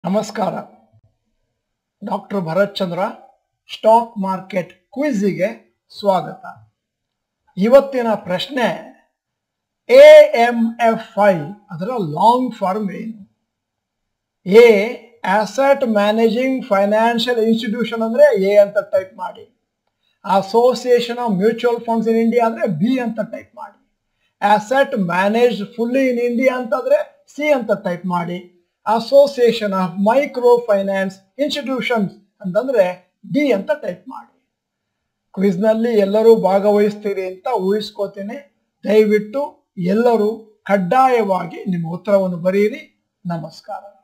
ನಮಸ್ಕಾರ doctor Bharath Chandra stock market ಕ್ವಿಝಿಗೆ ಸ್ವಾಗತ ಇವತ್ತಿನ ಪ್ರಶ್ನೆ ಎ ಎಂ ಎಫ್ ಐ ಅದರ ಲಾಂಗ್ ಫಾರ್ಮ್ ಏನು A asset managing financial institution ಅಂದ್ರೆ ಎ ಅಂತ ಟೈಪ್ ಮಾಡಿ association of mutual funds in India ಅಂದ್ರೆ ಬಿ ಅಂತ ಟೈಪ್ ಮಾಡಿ asset manage fully in India ಅಂತಂದ್ರೆ ಸಿ ಅಂತ ಟೈಪ್ ಮಾಡಿ association of micro finance institutions ಅಂತಂದ್ರೆ ಡಿ ಅಂತ ಟೈಪ್ ಮಾಡಿ ಕ್ವಿಜ್ನಲ್ಲಿ ಎಲ್ಲರೂ ಭಾಗವಹಿಸ್ತೀರಿ ಅಂತ ಊಹಿಸ್ಕೋತೀನಿ ದಯವಿಟ್ಟು ಎಲ್ಲರೂ ಕಡ್ಡಾಯವಾಗಿ ನಿಮ್ಮ ಉತ್ತರವನ್ನು ಬರೆಯಿರಿ ನಮಸ್ಕಾರ